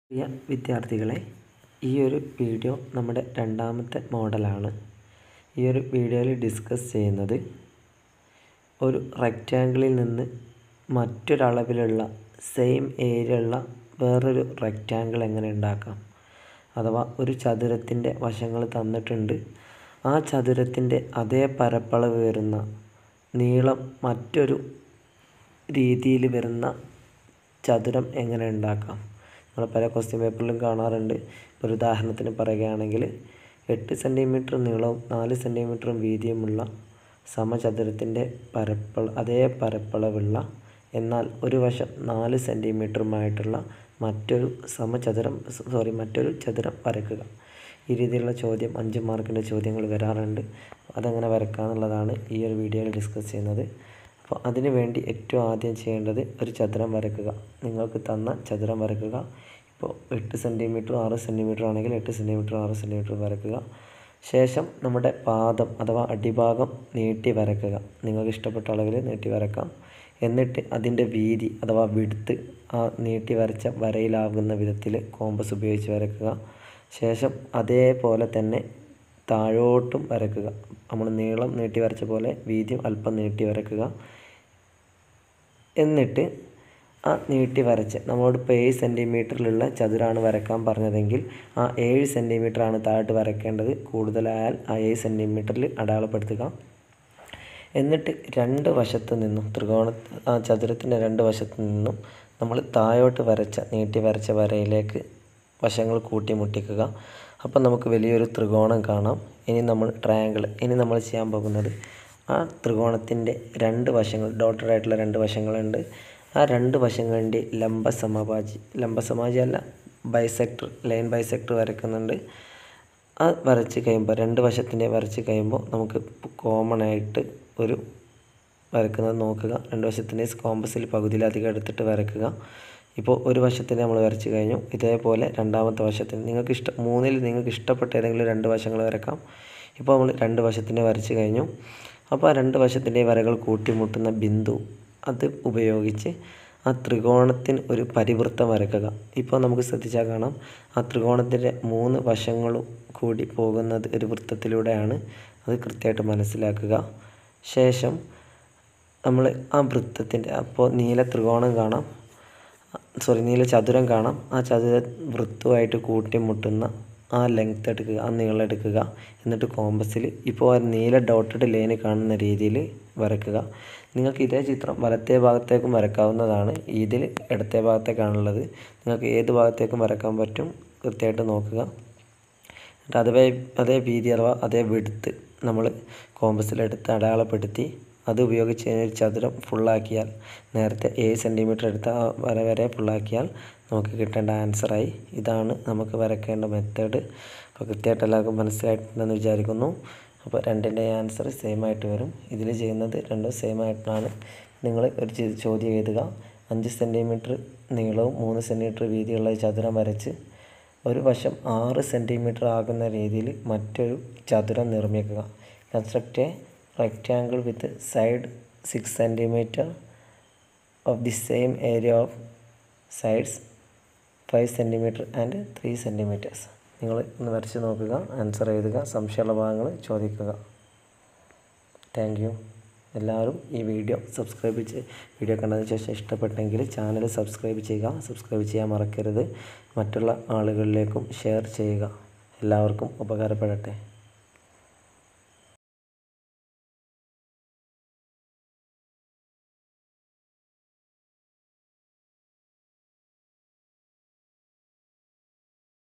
പ്രിയ വിദ്യാർത്ഥികളെ ഈ ഒരു വീഡിയോ നമ്മുടെ രണ്ടാമത്തെ മോഡലാണ് ഈ ഒരു വീഡിയോയിൽ ഡിസ്കസ് ചെയ്യുന്നത് ഒരു റെക്റ്റാങ്കിളിൽ നിന്ന് മറ്റൊരളവിലുള്ള സെയിം ഏരിയ ഉള്ള വേറൊരു റെക്റ്റാങ്കിൾ എങ്ങനെ ഉണ്ടാക്കാം അഥവാ ഒരു ചതുരത്തിൻ്റെ വശങ്ങൾ തന്നിട്ടുണ്ട് ആ ചതുരത്തിൻ്റെ അതേ പരപ്പളവ് വരുന്ന നീളം മറ്റൊരു രീതിയിൽ വരുന്ന ചതുരം എങ്ങനെ ഉണ്ടാക്കാം നമ്മൾ പല ക്വസ്റ്റ്യൻ പേപ്പറിലും കാണാറുണ്ട് ഒരു ഉദാഹരണത്തിന് പറയുകയാണെങ്കിൽ എട്ട് സെൻറ്റിമീറ്റർ നീളവും നാല് സെൻറ്റിമീറ്ററും വീതിയുമുള്ള സമചതുരത്തിൻ്റെ പരപ്പള അതേ പരപ്പളവുള്ള എന്നാൽ ഒരു വശം നാല് സെൻറ്റിമീറ്ററുമായിട്ടുള്ള മറ്റൊരു സമചതുരം സോറി മറ്റൊരു ചതുരം വരയ്ക്കുക ഈ രീതിയിലുള്ള ചോദ്യം അഞ്ച് മാർക്കിൻ്റെ ചോദ്യങ്ങൾ വരാറുണ്ട് അതെങ്ങനെ വരയ്ക്കുക എന്നുള്ളതാണ് ഈ ഒരു വീഡിയോയിൽ ഡിസ്കസ് ചെയ്യുന്നത് അപ്പോൾ അതിനു വേണ്ടി ഏറ്റവും ആദ്യം ചെയ്യേണ്ടത് ഒരു ചതുരം വരയ്ക്കുക നിങ്ങൾക്ക് തന്ന ചതുരം വരയ്ക്കുക ഇപ്പോൾ എട്ട് സെൻറ്റിമീറ്റർ ആറ് സെൻറ്റിമീറ്റർ ആണെങ്കിൽ എട്ട് സെൻറ്റിമീറ്റർ ആറ് സെൻറ്റിമീറ്റർ വരയ്ക്കുക ശേഷം നമ്മുടെ പാദം അഥവാ അടിഭാഗം നീട്ടി വരയ്ക്കുക നിങ്ങൾക്ക് ഇഷ്ടപ്പെട്ട അളവിൽ നീട്ടി വരക്കാം എന്നിട്ട് അതിൻ്റെ വീതി അഥവാ വിടുത്ത് ആ നീട്ടി വരച്ച വരയിലാകുന്ന വിധത്തിൽ കോമ്പസ് ഉപയോഗിച്ച് വരയ്ക്കുക ശേഷം അതേപോലെ തന്നെ താഴോട്ടും വരയ്ക്കുക നമ്മൾ നീളം നീട്ടി വരച്ച പോലെ വീതിയും അല്പം നീട്ടി വരയ്ക്കുക എന്നിട്ട് ആ നീട്ടി വരച്ച് നമ്മളോട് ഇപ്പോൾ ഏഴ് സെൻറ്റിമീറ്ററിലുള്ള ചതുരാണ് വരക്കാൻ പറഞ്ഞതെങ്കിൽ ആ ഏഴ് സെൻറ്റിമീറ്ററാണ് താഴോട്ട് വരയ്ക്കേണ്ടത് കൂടുതലായാൽ ആ ഏഴ് സെൻറ്റിമീറ്ററിൽ അടയാളപ്പെടുത്തുക എന്നിട്ട് രണ്ട് വശത്ത് നിന്നും ത്രികോണ ആ ചതുരത്തിൻ്റെ രണ്ട് വശത്ത് നിന്നും നമ്മൾ താഴോട്ട് വരച്ച നീട്ടി വരച്ച വരയിലേക്ക് വശങ്ങൾ കൂട്ടിമുട്ടിക്കുക അപ്പോൾ നമുക്ക് വലിയൊരു ത്രികോണം കാണാം ഇനി നമ്മൾ ട്രയാങ്കിൾ ഇനി നമ്മൾ ചെയ്യാൻ പോകുന്നത് ആ ത്രികോണത്തിൻ്റെ രണ്ട് വശങ്ങൾ ഡോട്ടഡ് ആയിട്ടുള്ള രണ്ട് വശങ്ങളുണ്ട് ആ രണ്ട് വശങ്ങളുടെ ലംബ സമഭാജി ലംബ സമാജി അല്ല ബൈസെക്ടർ ലൈൻ ബൈസെക്ടർ വരയ്ക്കുന്നുണ്ട് ആ വരച്ച് കഴിയുമ്പോൾ രണ്ട് വശത്തിൻ്റെ വരച്ച് കഴിയുമ്പോൾ നമുക്ക് കോമൺ ആയിട്ട് ഒരു വരക്കുന്നത് നോക്കുക രണ്ട് വശത്തിൻ്റെ കോമ്പസിൽ പകുതിയിലധികം എടുത്തിട്ട് വരയ്ക്കുക ഇപ്പോൾ ഒരു വശത്തിന് നമ്മൾ വരച്ച് കഴിഞ്ഞു ഇതേപോലെ രണ്ടാമത്തെ വശത്തിന് നിങ്ങൾക്ക് ഇഷ്ടം മൂന്നിൽ നിങ്ങൾക്ക് ഇഷ്ടപ്പെട്ട ഏതെങ്കിലും രണ്ട് വശങ്ങൾ വരക്കാം ഇപ്പോൾ നമ്മൾ രണ്ട് വശത്തിനെ വരച്ച് കഴിഞ്ഞു അപ്പോൾ ആ രണ്ട് വശത്തിൻ്റെ വരകൾ കൂട്ടിമുട്ടുന്ന ബിന്ദു അത് ഉപയോഗിച്ച് ആ ത്രികോണത്തിന് ഒരു പരിവൃത്തം വരയ്ക്കുക ഇപ്പോൾ നമുക്ക് ശ്രദ്ധിച്ചാൽ കാണാം ആ ത്രികോണത്തിൻ്റെ മൂന്ന് വശങ്ങളും കൂടി പോകുന്നത് ഒരു വൃത്തത്തിലൂടെയാണ് അത് കൃത്യമായിട്ട് മനസ്സിലാക്കുക ശേഷം നമ്മൾ ആ വൃത്തത്തിൻ്റെ അപ്പോൾ നീല ത്രികോണം കാണാം സോറി നീല ചതുരം കാണാം ആ ചതുര വൃത്തമായിട്ട് കൂട്ടിമുട്ടുന്ന ആ ലെങ്ത് എടുക്കുക ആ നീളം എടുക്കുക എന്നിട്ട് കോമ്പസിൽ ഇപ്പോൾ ആ നീല ഡോട്ടഡ് ലൈന് കാണുന്ന രീതിയിൽ വരയ്ക്കുക നിങ്ങൾക്ക് ഇതേ ചിത്രം വലത്തേ ഭാഗത്തേക്കും വരക്കാവുന്നതാണ് ഇതിൽ ഇടത്തേ ഭാഗത്തേക്കാണുള്ളത് നിങ്ങൾക്ക് ഏത് ഭാഗത്തേക്കും വരക്കാൻ പറ്റും കൃത്യമായിട്ട് നോക്കുക എന്നിട്ട് അതേ അതേ വീതി അഥവാ അതേ വിടുത്ത് നമ്മൾ കോമ്പസിലെടുത്ത് അടയാളപ്പെടുത്തി അത് ഉപയോഗിച്ച് ഒരു ചതുരം ഫുള്ളാക്കിയാൽ നേരത്തെ ഏഴ് സെൻറ്റിമീറ്റർ എടുത്ത ആ വര വരെ ഫുള്ളാക്കിയാൽ നമുക്ക് കിട്ടേണ്ട ആൻസറായി ഇതാണ് നമുക്ക് വരയ്ക്കേണ്ട മെത്തേഡ് അപ്പോൾ കൃത്യമായിട്ട് എല്ലാവർക്കും മനസ്സിലായിട്ടുണ്ടെന്ന് വിചാരിക്കുന്നു അപ്പോൾ രണ്ടിൻ്റെ ആൻസർ സെയിം ആയിട്ട് വരും ഇതിൽ ചെയ്യുന്നത് രണ്ടും സെയിം ആയിട്ടാണ് നിങ്ങൾ ഒരു ചോദ്യം എഴുതുക അഞ്ച് സെൻറ്റിമീറ്റർ നീളവും മൂന്ന് സെൻറ്റിമീറ്റർ വീതിയുള്ള ചതുരം വരച്ച് ഒരു വശം ആറ് സെൻറ്റിമീറ്റർ ആകുന്ന രീതിയിൽ മറ്റൊരു ചതുരം നിർമ്മിക്കുക construct a rectangle with side 6 centimeter of the same area of sides 5 centimeter and 3 centimeters നിങ്ങൾ ഒന്ന് വരച്ച് നോക്കുക ആൻസർ എഴുതുക സംശയമുള്ള ഭാഗങ്ങൾ ചോദിക്കുക താങ്ക് യു എല്ലാവരും ഈ വീഡിയോ സബ്സ്ക്രൈബ് ചെയ്ത് വീഡിയോ കണ്ടതിന് ശേഷം ഇഷ്ടപ്പെട്ടെങ്കിൽ ചാനൽ സബ്സ്ക്രൈബ് ചെയ്യുക സബ്സ്ക്രൈബ് ചെയ്യാൻ മറക്കരുത് മറ്റുള്ള ആളുകളിലേക്കും ഷെയർ ചെയ്യുക എല്ലാവർക്കും ഉപകാരപ്പെടട്ടെ